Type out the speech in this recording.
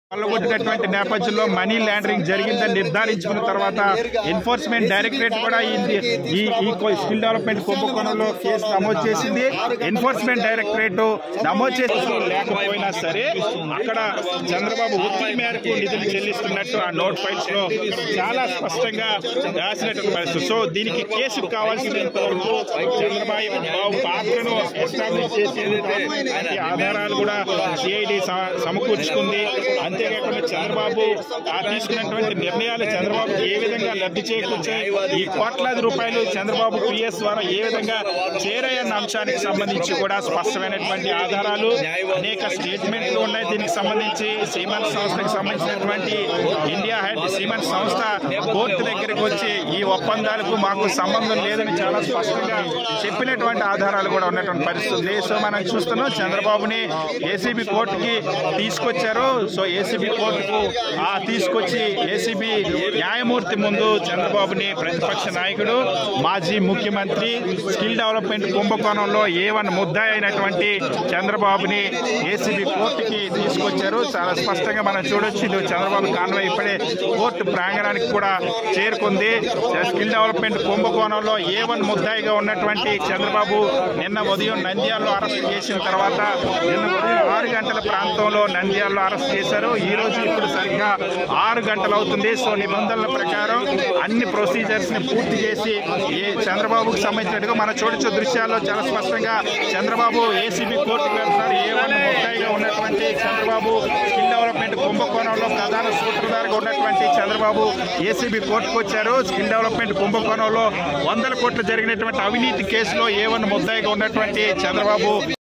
కొల్లగొట్టినటువంటి నేపథ్యంలో money laundering జరిగిందని నిర్ధారించుకున్న తర్వాత ఎన్ఫోర్స్మెంట్ డైరెక్టరేట్ కూడా ఈ ఈ ఈ కో- స్కిల్ డెవలప్మెంట్ కుంభకోణంలో కేసు నమోదు చేసింది ఎన్ఫోర్స్మెంట్ డైరెక్టరేట్ నమోదు చేసి లేకపోయినా సరే అక్కడ చంద్రబాబు ఒత్తిడి మేరకు నిధులు చెల్లిస్తున్నట్టు ఆ నోట్ ఫైల్స్ లో చాలా స్పష్టంగా రాసినటువంటి పరిస్థితి సో దీనికి కేసు కావాల్సినంత వరకు చంద్రబాబు బాబు పాత్రను ఎస్టాబ్లిష్ చేసి అన్ని ఆధారాలు కూడా సిఐడి సమకూర్చుకుంది అంతేకాకుండా చంద్రబాబు ఆ తీసుకున్నటువంటి నిర్ణయాలు చంద్రబాబు ఏ విధంగా లబ్ధి చేకూర్చాయి ఈ కోట్లాది రూపాయలు చంద్రబాబు పిఎస్ ద్వారా ఏ విధంగా చేరాయన్న అంశానికి సంబంధించి కూడా స్పష్టమైనటువంటి ఆధారాలు అనేక స్టేట్మెంట్లు ఉన్నాయి దీనికి సంబంధించి సీమెన్స్ సంస్థకి సంబంధించినటువంటి ఇండియా హెడ్ సీమెన్స్ సంస్థ కోర్టు దగ్గరికి వచ్చి ఈ ఒప్పందాలకు మాకు సంబంధం లేదని చాలా స్పష్టంగా చెప్పినటువంటి ఆధారాలు కూడా ఉన్నటువంటి పరిస్థితి ఉంది సో మనం చూస్తున్నాం చంద్రబాబుని ఏసీబీ కోర్టుకి తీసుకొచ్చారు సో ఏసీబీ కోర్టుకు ఆ తీసుకొచ్చి ఏసీబీ న్యాయమూర్తి ముందు చంద్రబాబుని ప్రతిపక్ష నాయకుడు మాజీ ముఖ్యమంత్రి స్కిల్ డెవలప్మెంట్ కుంభకోణంలో ఏ వన్ ముద్దాయి అయినటువంటి చంద్రబాబుని ఏసీబీ కోర్టుకి తీసుకొచ్చారు చాలా స్పష్టంగా మనం చూడొచ్చు ఇది చంద్రబాబు కాన్వాయ్ ఇప్పుడే కోర్టు ప్రాంగణానికి కూడా చేరుకుంది స్కిల్ డెవలప్మెంట్ కుంభకోణంలో ఏ వన్ ముద్దాయిగా ఉన్నటువంటి చంద్రబాబు నిన్న ఉదయం నంద్యాలలో అరెస్ట్ చేసిన తర్వాత నిన్న ఉదయం ఆరు గంటల ప్రాంతంలో నంద్యాలలో అరెస్ట్ చేశారు ఈ రోజు ఇప్పుడు సరిగ్గా ఆరు గంటలు అవుతుంది సో నిబంధనల ప్రకారం అన్ని ప్రొసీజర్స్ ని పూర్తి చేసి ఏ చంద్రబాబుకు సంబంధించినట్టుగా మనం చూడొచ్చు దృశ్యాల్లో చాలా స్పష్టంగా చంద్రబాబు ఏసీబీ కోర్టుకు వెళ్తున్నారు ఏ వన్ ముద్దాయిగా ఉన్నటువంటి చంద్రబాబు స్కిల్ డెవలప్మెంట్ కుంభకోణంలో ప్రధాన సూత్రధారిగా ఉన్నటువంటి చంద్రబాబు ఏసీబీ కోర్టుకు వచ్చారు స్కిల్ డెవలప్మెంట్ కుంభకోణంలో వందల కోట్లు జరిగినటువంటి అవినీతి కేసులో ఏ వన్ ముద్దాయిగా ఉన్నటువంటి చంద్రబాబు